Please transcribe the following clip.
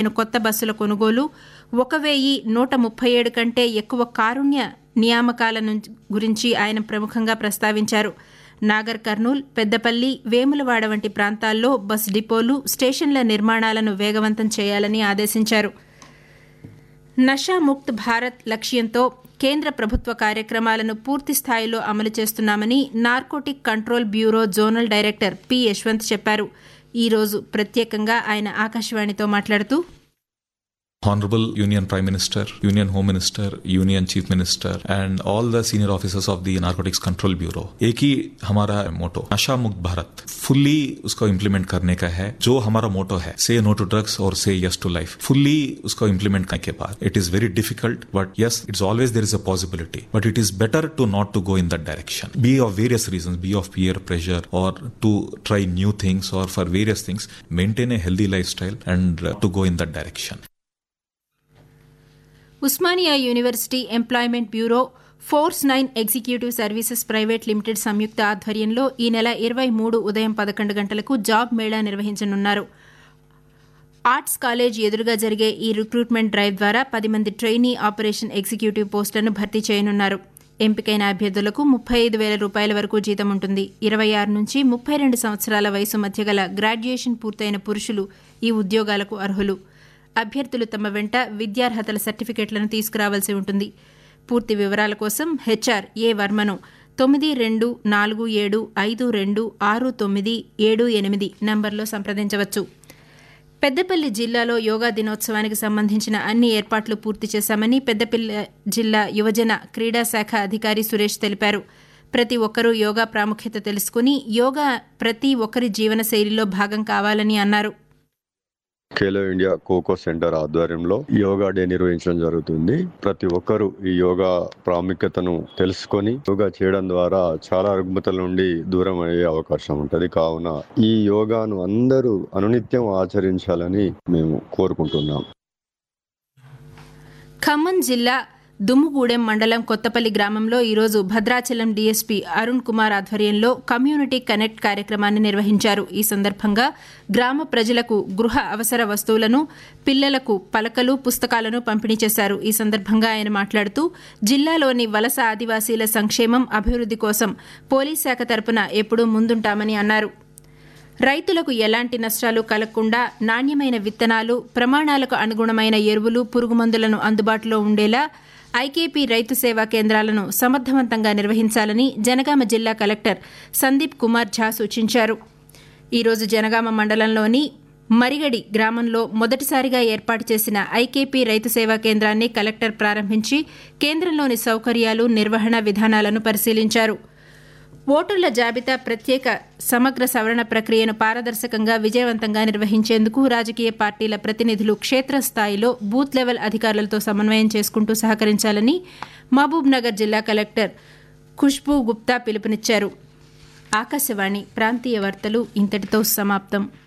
చేపట్టిన కొత్త బస్సుల కొనుగోలు ఒక వెయ్యి నూట ముప్పై ఏడు కంటే ఎక్కువ కారుణ్య నియామకాల నుంచి గురించి ఆయన ప్రముఖంగా ప్రస్తావించారు నాగర్ కర్నూల్ పెద్దపల్లి వేములవాడ వంటి ప్రాంతాల్లో బస్ డిపోలు స్టేషన్ల నిర్మాణాలను వేగవంతం చేయాలని ఆదేశించారు నషాముక్త్ భారత్ లక్ష్యంతో కేంద్ర ప్రభుత్వ కార్యక్రమాలను పూర్తి స్థాయిలో అమలు చేస్తున్నామని narcotic control bureau zonal director P Yashwant చెప్పారు ఈ రోజు ప్రత్యేకంగా ఆయన ఆకాశవాణితో మాట్లాడుతూ Honorable Union Prime Minister, Union Home Minister, Union Chief Minister, and all the senior officers of the Narcotics Control Bureau. एक ही हमारा मोटो नशा मुक्त भारत फुल्ली उसको इम्प्लीमेंट करने का है जो हमारा मोटो है से नो टू ड्रग्स और से यस टू लाइफ फुल्ली उसको इम्प्लीमेंट करने के बाद it is very difficult but yes it's always there is a possibility but it is better to not to go in that direction be of various reason be of peer pressure or to try new things or for various things maintain a healthy lifestyle and uh, to go in that direction Osmania university employment bureau force nine executive services private limited సంయుక్త ఆధ్వర్యంలో ఈ నెల ఇరవై మూడు ఉదయం పదకొండు గంటలకు job Mela నిర్వహించనున్నారు ఆర్ట్స్ కాలేజ్ ఎదురుగా జరిగే ఈ రిక్రూట్మెంట్ డ్రైవ్ ద్వారా పది మంది ట్రైనీ ఆపరేషన్ ఎగ్జిక్యూటివ్ పోస్టులను భర్తీ చేయనున్నారు ఎంపికైన అభ్యర్థులకు ముప్పై ఐదు వేల రూపాయల వరకు జీతం ఉంటుంది ఇరవై ఆరు నుంచి ముప్పై రెండు సంవత్సరాల వయసు మధ్య గల గ్రాడ్యుయేషన్ పూర్తయిన పురుషులు ఈ ఉద్యోగాలకు అర్హులు అభ్యర్థులు తమ వెంట విద్యార్హతల సర్టిఫికెట్లను తీసుకురావాల్సి ఉంటుంది పూర్తి వివరాల కోసం హెచ్ఆర్ ఏ వర్మను తొమ్మిది రెండు నాలుగు ఏడు ఐదు రెండు ఆరు తొమ్మిది ఏడు ఎనిమిది నంబర్లో సంప్రదించవచ్చు పెద్దపల్లి జిల్లాలో యోగా దినోత్సవానికి సంబంధించిన అన్ని ఏర్పాట్లు పూర్తి చేశామని పెద్దపల్లి జిల్లా యువజన క్రీడా శాఖ అధికారి సురేష్ తెలిపారు ప్రతి ఒక్కరూ యోగా ప్రాముఖ్యత తెలుసుకుని యోగా ప్రతి ఒక్కరి జీవన శైలిలో భాగం కావాలని అన్నారు ఖేలో ఇండియా కోకో సెంటర్ ఆధ్వర్యంలో యోగా డే నిర్వహించడం జరుగుతుంది ప్రతి ఒక్కరూ ఈ యోగా ప్రాముఖ్యతను తెలుసుకొని యోగా చేయడం ద్వారా చాలా రుగ్మతల నుండి దూరం అయ్యే అవకాశం ఉంటది కావున ఈ యోగాను అందరూ అనునిత్యం ఆచరించాలని మేము కోరుకుంటున్నాం ఖమ్మం జిల్లా దుమ్ముగూడెం మండలం కొత్తపల్లి గ్రామంలో ఈరోజు భద్రాచలం డీఎస్పీ అరుణ్ కుమార్ ఆధ్వర్యంలో కమ్యూనిటీ కనెక్ట్ కార్యక్రమాన్ని నిర్వహించారు ఈ సందర్భంగా గ్రామ ప్రజలకు గృహ అవసర వస్తువులను పిల్లలకు పలకలు పుస్తకాలను పంపిణీ చేశారు ఈ సందర్భంగా ఆయన మాట్లాడుతూ జిల్లాలోని వలస ఆదివాసీల సంక్షేమం అభివృద్ది కోసం పోలీస్ శాఖ తరపున ఎప్పుడూ ముందుంటామని అన్నారు రైతులకు ఎలాంటి నష్టాలు కలగకుండా నాణ్యమైన విత్తనాలు ప్రమాణాలకు అనుగుణమైన ఎరువులు పురుగుమందులను అందుబాటులో ఉండేలా ఐకేపీ రైతు సేవా కేంద్రాలను సమర్థవంతంగా నిర్వహించాలని జనగామ జిల్లా కలెక్టర్ సందీప్ కుమార్ ఝా సూచించారు ఈరోజు జనగామ మండలంలోని మరిగడి గ్రామంలో మొదటిసారిగా ఏర్పాటు చేసిన ఐకేపీ రైతు సేవా కేంద్రాన్ని కలెక్టర్ ప్రారంభించి కేంద్రంలోని సౌకర్యాలు నిర్వహణ విధానాలను పరిశీలించారు ఓటర్ల జాబితా ప్రత్యేక సమగ్ర సవరణ ప్రక్రియను పారదర్శకంగా విజయవంతంగా నిర్వహించేందుకు రాజకీయ పార్టీల ప్రతినిధులు క్షేత్రస్థాయిలో బూత్ లెవెల్ అధికారులతో సమన్వయం చేసుకుంటూ సహకరించాలని మహబూబ్ నగర్ జిల్లా కలెక్టర్ ఖుష్బూ గుప్తా పిలుపునిచ్చారు ఆకాశవాణి ప్రాంతీయ వార్తలు ఇంతటితో సమాప్తం